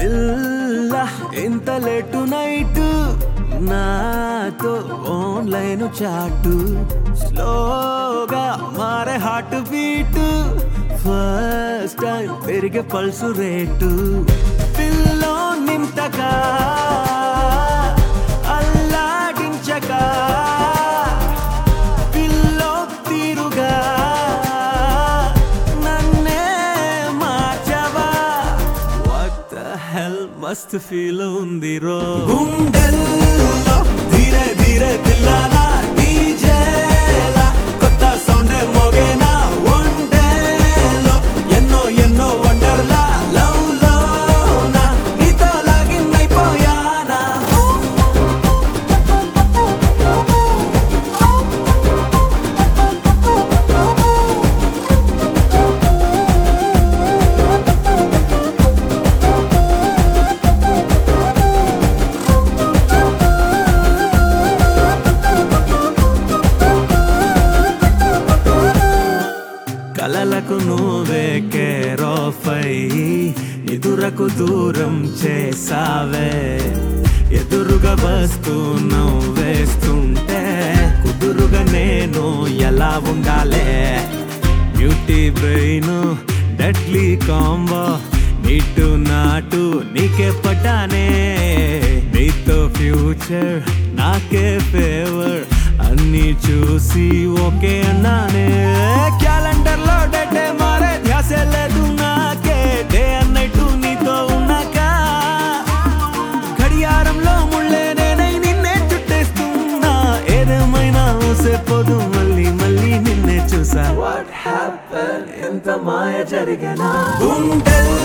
పిల్ల ఎంత late night నాతో ఆన్లైన్ చాటు స్లోగా మారే హార్ట్ బీట్ ఫస్ట్ టైం పెరిగే పల్సు రేటు పిల్లో నింతగా అల్లాడించగా పిల్లో తీరుగా నన్నే మార్చవా వాట్ ద హెల్ మస్త్ ఫీల్ ఉంది రో గుండెల్లో ధీరే ధీరే తిల్లానా డీజేలా కొత్త సౌండ్ మోగేనా ఒంటేలో ఎన్నో ఎన్నో వండర్లా లవ్ లోనా నీతో లాగిన్ అయిపోయానా కలలకు నువ్వే కేరోఫై ఎదురకు దూరం చేసావే ఎదురుగా వస్తూ నవ్వేస్తుంటే కుదురుగా నేను ఎలా ఉండాలే beauty brain deadly combo neat నాటు నీకే పటానే నీతో ఫ్యూచర్ నాకే ఫేవర్ అన్ని చూసి ఓకే అన్నానే క్యాలెండర్ లో డేటే మారే ధ్యాస లేదు నాకే డే అన్నట్టు నీతో ఉన్నాక గడియారంలో ముళ్ళే నేనై నిన్నే చుట్టేస్తున్నా ఏదేమైనా ఊసేపోదు మళ్ళీ మళ్ళీ నిన్నే చూసా వాట్ హ్యాపెన్ ఎంత మాయ జరిగినా గుండెల్